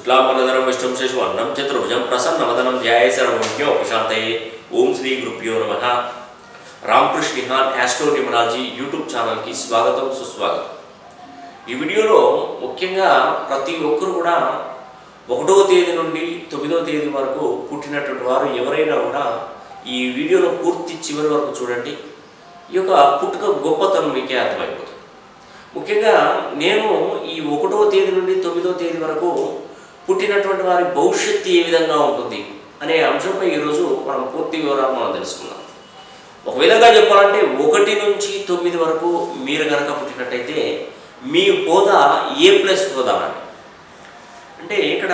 శుక్లాంబరధరం విష్ణుం శశివర్ణం చతుర్భుజం ప్రసన్నవదనం ధ్యాయ సర్వజ్ఞో ప్రశాంతయే ఓం శ్రీ గురుభ్యో నమ రామకృష్ణ నిహాన్ యాస్ట్రో న్యూమరాలజీ యూట్యూబ్ ఛానల్కి స్వాగతం సుస్వాగతం ఈ వీడియోలో ముఖ్యంగా ప్రతి ఒక్కరు కూడా ఒకటవ తేదీ నుండి తొమ్మిదవ తేదీ వరకు పుట్టినటువంటి వారు ఎవరైనా కూడా ఈ వీడియోలో పూర్తి చివరి వరకు చూడండి ఈ యొక్క పుట్టుక గొప్పతనం మీకే అర్థమైపోతుంది ముఖ్యంగా నేను ఈ ఒకటవ తేదీ నుండి తొమ్మిదవ తేదీ వరకు పుట్టినటువంటి వారి భవిష్యత్తు ఏ విధంగా ఉంటుంది అనే అంశంపై ఈరోజు మనం పూర్తి వివరాలు మనం తెలుసుకుందాం ఒక విధంగా చెప్పాలంటే ఒకటి నుంచి తొమ్మిది వరకు మీరు కనుక పుట్టినట్టయితే మీ హోదా ఏ ప్లస్ హోదా అండి అంటే ఇక్కడ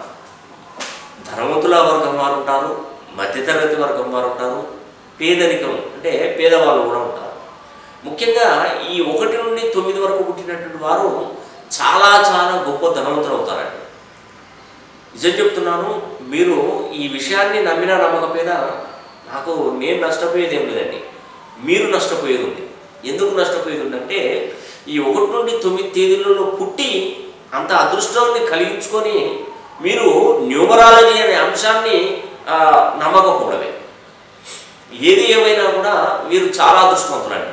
ధనవంతుల వర్గం వారు ఉంటారు మధ్యతరగతి వర్గం వారు ఉంటారు పేదరికం అంటే పేదవాళ్ళు కూడా ఉంటారు ముఖ్యంగా ఈ ఒకటి నుండి తొమ్మిది వరకు పుట్టినటువంటి వారు చాలా చాలా గొప్ప ధనవంతులు అవుతారండి నిజం చెప్తున్నాను మీరు ఈ విషయాన్ని నమ్మినా నమ్మకపోయినా నాకు నేను నష్టపోయేది ఏం లేదండి మీరు నష్టపోయేది ఉంది ఎందుకు నష్టపోయేది ఉందంటే ఈ ఒకటి నుండి తొమ్మిది తేదీలలో పుట్టి అంత అదృష్టాన్ని కలిగించుకొని మీరు న్యూమరాలజీ అనే అంశాన్ని ఆ, నమ్మకపోవడమే ఏది ఏమైనా కూడా మీరు చాలా అదృష్టవంతులండి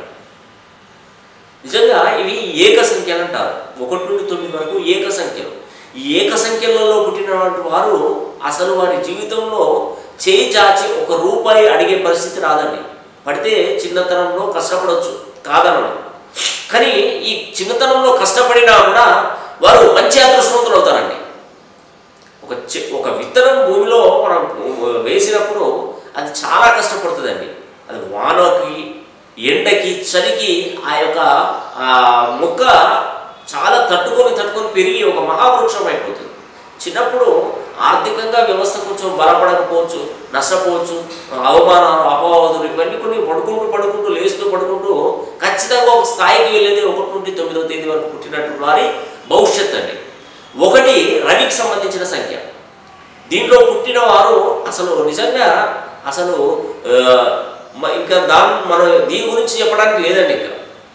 నిజంగా ఇవి ఏక సంఖ్యలు అంటారు ఒకటి నుండి తొమ్మిది వరకు ఏక సంఖ్యలు ఈ ఏక సంఖ్యలలో పుట్టినటువంటి వారు అసలు వారి జీవితంలో చేయి చాచి ఒక రూపాయి అడిగే పరిస్థితి రాదండి పడితే చిన్నతనంలో కష్టపడవచ్చు కాదనడం కానీ ఈ చిన్నతనంలో కష్టపడినా కూడా వారు మంచి అదృష్టవంతులు అవుతారండి ఒక చె- ఒక విత్తనం భూమిలో మనం వేసినప్పుడు అది చాలా కష్టపడుతుందండి అది వానకి ఎండకి చలికి ఆ యొక్క ఆ మొక్క చాలా తట్టుకొని తట్టుకొని పెరిగి ఒక మహావృక్షం అయిపోతుంది చిన్నప్పుడు ఆర్థికంగా వ్యవస్థ కొంచెం బలపడకపోవచ్చు నష్టపోవచ్చు అవమానాలు అపవాదులు ఇవన్నీ కొన్ని పడుకుంటూ పడుకుంటూ లేస్తూ పడుకుంటూ ఖచ్చితంగా ఒక స్థాయికి వెళ్ళేది ఒకటి నుండి తొమ్మిదవ తేదీ వరకు పుట్టినటువంటి వారి భవిష్యత్ అండి ఒకటి రవికి సంబంధించిన సంఖ్య దీంట్లో పుట్టిన వారు అసలు నిజంగా అసలు ఆ, మ- ఇంకా దాని మనం దీని గురించి చెప్పడానికి లేదండి ఇంకా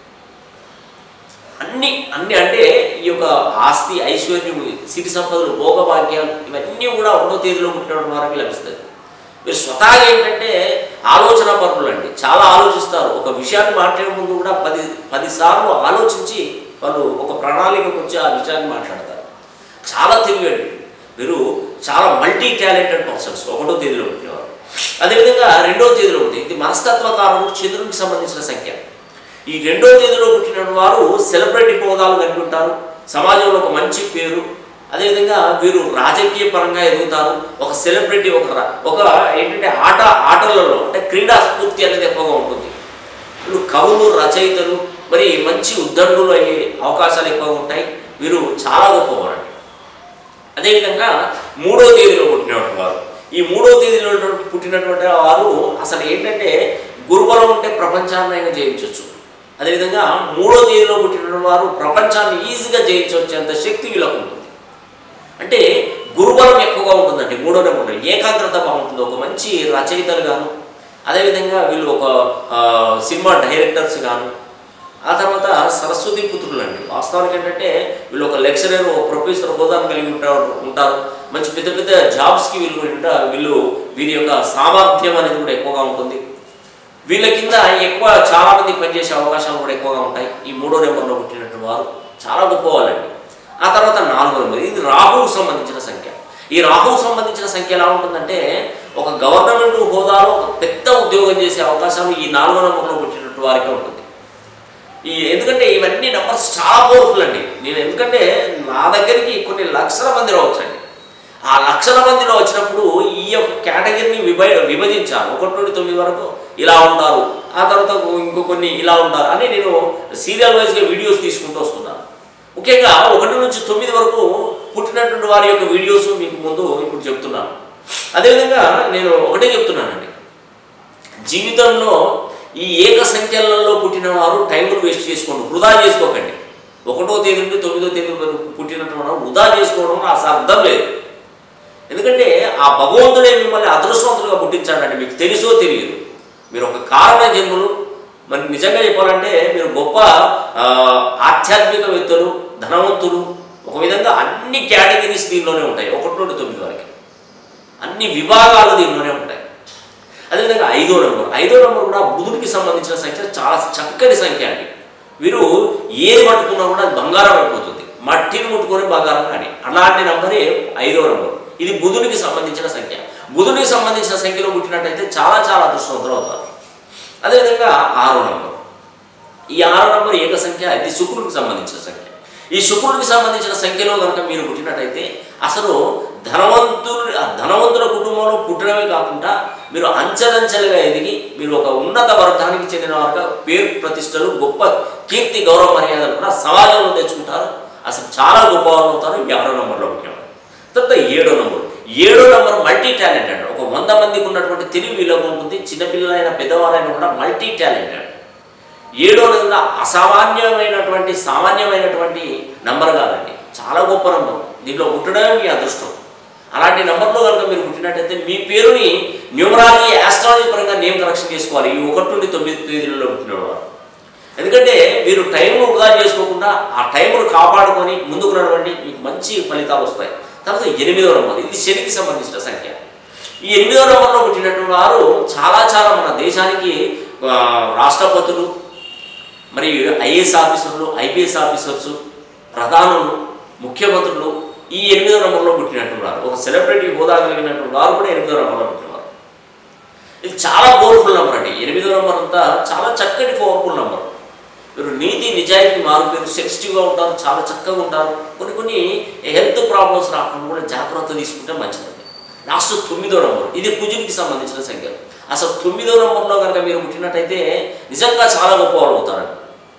అన్ని అన్ని అంటే ఈ యొక్క ఆస్తి ఐశ్వర్యం సిరి సంపదలు భోగభాగ్యాలు ఇవన్నీ కూడా ఒకటో తేదీలో పుట్టిన వారికి లభిస్తాయి మీరు స్వతహాగా ఏంటంటే ఆలోచన పరులు అండి చాలా ఆలోచిస్తారు ఒక విషయాన్ని మాట్లాడే ముందు కూడా పది పది సార్లు ఆలోచించి వాళ్ళు ఒక ప్రణాళికకు వచ్చి ఆ విషయాన్ని మాట్లాడతారు చాలా తెలివండి మీరు చాలా మల్టీ టాలెంటెడ్ పర్సన్స్ ఒకటో తేదీలో పుట్టినవారు అదేవిధంగా రెండో తేదీలో పుట్టి ఇది మనస్తత్వకారుడు చంద్రునికి సంబంధించిన సంఖ్య ఈ రెండో తేదీలో పుట్టిన వారు సెలబ్రిటీ హోదాలు కలిగి ఉంటారు సమాజంలో ఒక మంచి పేరు అదేవిధంగా వీరు రాజకీయ పరంగా ఎదుగుతారు ఒక సెలబ్రిటీ ఒక రా- ఒక ఏంటంటే ఆట ఆటలలో అంటే క్రీడా స్ఫూర్తి అనేది ఎక్కువగా ఉంటుంది వీళ్ళు కవులు రచయితలు మరి మంచి ఉద్దండులు అయ్యే అవకాశాలు ఎక్కువగా ఉంటాయి వీరు చాలా గొప్పవారండి అదేవిధంగా మూడో తేదీలో పుట్టినటువంటి వారు ఈ మూడో తేదీలో పుట్టినటువంటి వారు అసలు ఏంటంటే గురుబలం ఉంటే ప్రపంచాన్ని అయినా జయించవచ్చు అదేవిధంగా మూడో తేదీలో పుట్టిన వారు ప్రపంచాన్ని ఈజీగా జయించవచ్చేంత శక్తి వీళ్ళకు ఉంటుంది అంటే గురుబలం ఎక్కువగా ఉంటుందండి మూడో నెంబర్ ఏకాగ్రత బాగుంటుంది ఒక మంచి రచయితలు గాను అదేవిధంగా వీళ్ళు ఒక ఆ, సినిమా డైరెక్టర్స్ గాను ఆ తర్వాత సరస్వతి పుత్రులు అండి వాస్తవానికి ఏంటంటే వీళ్ళు ఒక లెక్చరర్ ఒక ప్రొఫెసర్ హోదాను కలిగి ఉంటారు ఉంటారు మంచి పెద్ద పెద్ద జాబ్స్కి వీళ్ళు ఉంటా వీళ్ళు వీరి యొక్క సామర్థ్యం అనేది కూడా ఎక్కువగా ఉంటుంది వీళ్ళ కింద ఎక్కువ చాలా మంది పనిచేసే అవకాశాలు కూడా ఎక్కువగా ఉంటాయి ఈ మూడో నెంబర్లో పుట్టినట్టు వారు చాలా గొప్ప వాళ్ళండి ఆ తర్వాత నాలుగో నెంబర్ ఇది రాహువుకు సంబంధించిన సంఖ్య ఈ రాహువుకు సంబంధించిన సంఖ్య ఎలా ఉంటుందంటే ఒక గవర్నమెంట్ హోదాలో ఒక పెద్ద ఉద్యోగం చేసే అవకాశాలు ఈ నాలుగో నెంబర్లో పుట్టినట్టు వారికే ఉంటుంది ఈ ఎందుకంటే ఇవన్నీ నెంబర్స్ చాలా పవర్ఫుల్ అండి నేను ఎందుకంటే నా దగ్గరికి కొన్ని లక్షల మంది రావచ్చండి ఆ లక్షల మందిలో వచ్చినప్పుడు ఈ యొక్క కేటగిరీని విభ విభజించాను ఒకటి నుండి తొమ్మిది వరకు ఇలా ఉంటారు ఆ తర్వాత ఇంకో కొన్ని ఇలా ఉంటారు అని నేను సీరియల్ వైజ్గా వీడియోస్ తీసుకుంటూ వస్తున్నాను ముఖ్యంగా ఒకటి నుంచి తొమ్మిది వరకు పుట్టినటువంటి వారి యొక్క వీడియోస్ మీకు ముందు ఇప్పుడు చెప్తున్నాను అదేవిధంగా నేను ఒకటే చెప్తున్నానండి జీవితంలో ఈ ఏక సంఖ్యలలో పుట్టిన వారు టైంను వేస్ట్ చేసుకోండి వృధా చేసుకోకండి ఒకటో తేదీ నుండి తొమ్మిదో తేదీ వరకు పుట్టినటువంటి వారు వృధా చేసుకోవడం అసలు అర్థం లేదు ఎందుకంటే ఆ భగవంతుడే మిమ్మల్ని అదృష్టవంతులుగా పుట్టించాడండి మీకు తెలుసో తెలియదు మీరు ఒక కారణ జన్ములు మరి నిజంగా చెప్పాలంటే మీరు గొప్ప ఆ, ఆధ్యాత్మికవేత్తలు ధనవంతులు ఒక విధంగా అన్ని కేటగిరీస్ దీనిలోనే ఉంటాయి ఒకటి నుండి తొమ్మిది వరకు అన్ని విభాగాలు దీనిలోనే ఉంటాయి అదేవిధంగా ఐదో నెంబర్ ఐదో నెంబర్ కూడా బుధుడికి సంబంధించిన సంఖ్య చాలా చక్కటి సంఖ్య అండి వీరు ఏది పట్టుకున్నా కూడా అది బంగారం అయిపోతుంది మట్టిని ముట్టుకొని బంగారం కానీ అలాంటి నెంబరే ఐదో నెంబర్ ఇది బుధుడికి సంబంధించిన సంఖ్య బుధుడికి సంబంధించిన సంఖ్యలో పుట్టినట్టయితే చాలా చాలా అదృష్టవంతులు అవుతారు అదేవిధంగా ఆరో నెంబర్ ఈ ఆరో నంబర్ ఏక సంఖ్య ఇది శుక్రుడికి సంబంధించిన సంఖ్య ఈ శుక్రుడికి సంబంధించిన సంఖ్యలో కనుక మీరు పుట్టినట్టయితే అసలు ధనవంతులు ఆ ధనవంతుల కుటుంబంలో పుట్టడమే కాకుండా మీరు అంచెలంచెలుగా ఎదిగి మీరు ఒక ఉన్నత వర్గానికి చెందిన వారుగా పేరు ప్రతిష్టలు గొప్ప కీర్తి గౌరవ మర్యాదలు కూడా సమాజంలో తెచ్చుకుంటారు అసలు చాలా గొప్ప వాళ్ళు అవుతారు ఈ ఆరో నంబర్లో పుట్టినవారు తర్వాత ఏడో నంబర్ ఏడో నంబర్ మల్టీ టాలెంటెడ్ ఒక వంద మందికి ఉన్నటువంటి తెలివి వీళ్ళకు ఉంటుంది చిన్నపిల్లలైన పెద్దవారైనా కూడా మల్టీ టాలెంటెడ్ ఏడో నెల అసామాన్యమైనటువంటి సామాన్యమైనటువంటి నంబర్ కాదండి చాలా గొప్ప నంబర్ దీంట్లో పుట్టడమే మీ అదృష్టం అలాంటి నంబర్లో కనుక మీరు పుట్టినట్టయితే మీ పేరుని న్యూమరాలజీ ఆస్ట్రాలజీ పరంగా నేమ్ కరెక్షన్ చేసుకోవాలి ఈ ఒకటి నుండి తొమ్మిది తేదీలలో పుట్టినవారు ఎందుకంటే మీరు టైంను వృధా చేసుకోకుండా ఆ టైంను కాపాడుకొని ముందుకు నడవండి మీకు మంచి ఫలితాలు వస్తాయి తర్వాత ఎనిమిదో నంబర్ ఇది శనికి సంబంధించిన సంఖ్య ఈ ఎనిమిదో నంబర్లో పుట్టినటువంటి వారు చాలా చాలా మన దేశానికి ఆ, రాష్ట్రపతులు మరియు ఐఏఎస్ ఆఫీసర్లు ఐపీఎస్ ఆఫీసర్స్ ప్రధానులు ముఖ్యమంత్రులు ఈ ఎనిమిదో నంబర్లో పుట్టినటువంటి వారు ఒక సెలబ్రిటీ హోదా కలిగినటువంటి వారు కూడా ఎనిమిదో నంబర్లో పుట్టినవారు ఇది చాలా పవర్ఫుల్ నెంబర్ అండి ఎనిమిదో నెంబర్ అంతా చాలా చక్కటి పవర్ఫుల్ నెంబర్ మీరు నీతి నిజాయితీ మారు మీరు సెన్సిటివ్గా ఉంటారు చాలా చక్కగా ఉంటారు కొన్ని కొన్ని హెల్త్ ప్రాబ్లమ్స్ రాకుండా కూడా జాగ్రత్త తీసుకుంటే మంచిదండి లాస్ట్ తొమ్మిదో నెంబర్ ఇది కుజునికి సంబంధించిన సంఖ్య అసలు తొమ్మిదో నెంబర్లో కనుక మీరు పుట్టినట్టయితే నిజంగా చాలా గొప్ప వాళ్ళు అవుతారండి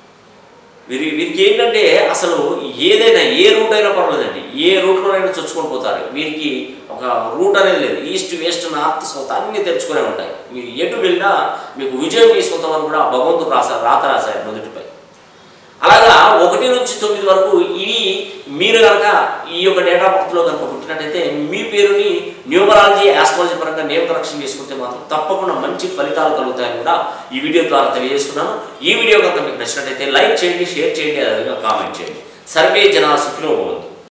వీరి వీరికి ఏంటంటే అసలు ఏదైనా ఏ రూట్ అయినా పర్వాలేదండి ఏ రూట్లోనైనా చొచ్చుకొని పోతారు వీరికి ఒక రూట్ అనేది లేదు ఈస్ట్ వెస్ట్ నార్త్ సౌత్ అన్నీ తెరుచుకునే ఉంటాయి మీరు ఎటు వెళ్ళినా మీకు విజయం మీ సొంతం అని కూడా భగవంతుడు రాశారు రాత రాశారు మొదటిపై అలాగా ఒకటి నుంచి తొమ్మిది వరకు ఇవి మీరు కనుక ఈ యొక్క డేటా బర్త్లో కనుక పుట్టినట్టయితే మీ పేరుని న్యూమరాలజీ ఆస్ట్రాలజీ పరంగా నేమ్ కరెక్షన్ చేసుకుంటే మాత్రం తప్పకుండా మంచి ఫలితాలు కలుగుతాయని కూడా ఈ వీడియో ద్వారా తెలియజేస్తున్నాను ఈ వీడియో కనుక మీకు నచ్చినట్టయితే లైక్ చేయండి షేర్ చేయండి అదేవిధంగా కామెంట్ చేయండి సర్వే జనా సుఖినో భవంతు